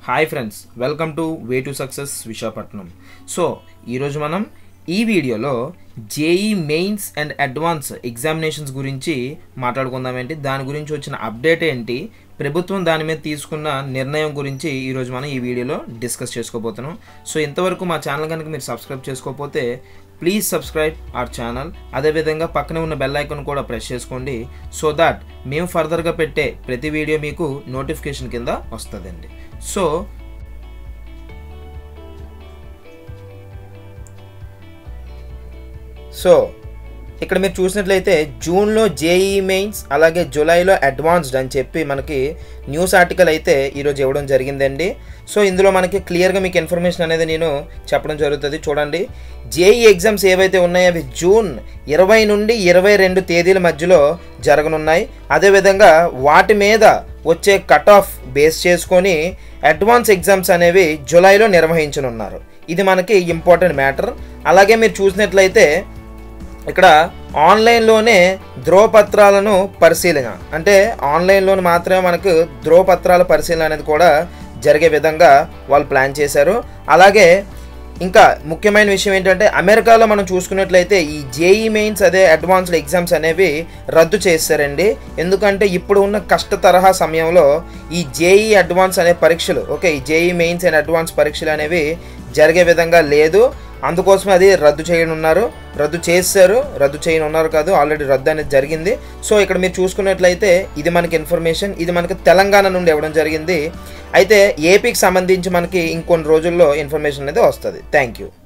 hi friends welcome to way to success Visakhapatnam so ఈరోజు మనం ఈ వీడియోలో JEE mains and advance examinations గురించి మాట్లాడుకుందామేంటి దాని గురించి వచ్చిన అప్డేట్ ఏంటి ప్రభుత్వం దాని మీద తీసుకున్న నిర్ణయం గురించి ఈరోజు మనం ఈ వీడియోలో డిస్కస్ చేసుకోబోతున్నాం సో ఇంతవరకు మా ఛానల్ కనుక మీరు సబ్స్క్రైబ్ చేసుకోకపోతే ప్లీజ్ సబ్స్క్రైబ్ అవర్ ఛానల్ అదేవిధంగా పక్కనే ఉన్న బెల్ ఐకాన్ కూడా ప్రెస్ చేసుకోండి సో దాట్ మేము ఫర్దర్గా పెట్టే ప్రతి వీడియో మీకు నోటిఫికేషన్ కింద వస్తుందండి సో సో ఇక్కడ మీరు చూసినట్లయితే జూన్లో జేఈ మెయిన్స్ అలాగే జూలైలో అడ్వాన్స్డ్ అని చెప్పి మనకి న్యూస్ ఆర్టికల్ అయితే ఈరోజు ఇవ్వడం జరిగిందండి సో ఇందులో మనకి క్లియర్గా మీకు ఇన్ఫర్మేషన్ అనేది నేను చెప్పడం జరుగుతుంది చూడండి జేఈ ఎగ్జామ్స్ ఏవైతే ఉన్నాయో అవి జూన్ ఇరవై నుండి ఇరవై రెండు తేదీల మధ్యలో జరగనున్నాయి అదేవిధంగా వాటి మీద వచ్చే కట్ ఆఫ్ బేస్ చేసుకొని అడ్వాన్స్ ఎగ్జామ్స్ అనేవి జూలైలో నిర్వహించనున్నారు ఇది మనకి ఇంపార్టెంట్ మ్యాటర్ అలాగే మీరు చూసినట్లయితే ఇక్కడ ఆన్లైన్లోనే ధ్రువపత్రాలను పరిశీలన అంటే ఆన్లైన్లోనే మాత్రమే మనకు ధ్రువపత్రాల పరిశీలన అనేది కూడా జరిగే విధంగా వాళ్ళు ప్లాన్ చేశారు అలాగే ఇంకా ముఖ్యమైన విషయం ఏంటంటే అమెరికాలో మనం చూసుకున్నట్లయితే ఈ జేఈ మెయిన్స్ అదే అడ్వాన్స్డ్ ఎగ్జామ్స్ అనేవి రద్దు చేశారండి ఎందుకంటే ఇప్పుడు ఉన్న కష్ట తరహా సమయంలో ఈ జేఈ అడ్వాన్స్ అనే పరీక్షలు ఓకే ఈ జేఈ మెయిన్స్ అండ్ అడ్వాన్స్ పరీక్షలు అనేవి జరిగే విధంగా లేదు అందుకోసమే అది రద్దు చేయనున్నారు రద్దు చేశారు రద్దు చేయనున్నారు కాదు ఆల్రెడీ రద్దు అనేది జరిగింది సో ఇక్కడ మీరు చూసుకున్నట్లయితే ఇది మనకి ఇన్ఫర్మేషన్ ఇది మనకి తెలంగాణ నుండి ఇవ్వడం జరిగింది అయితే ఏపీకి సంబంధించి మనకి ఇంకొన్ని రోజుల్లో ఇన్ఫర్మేషన్ అనేది వస్తుంది థ్యాంక్ యూ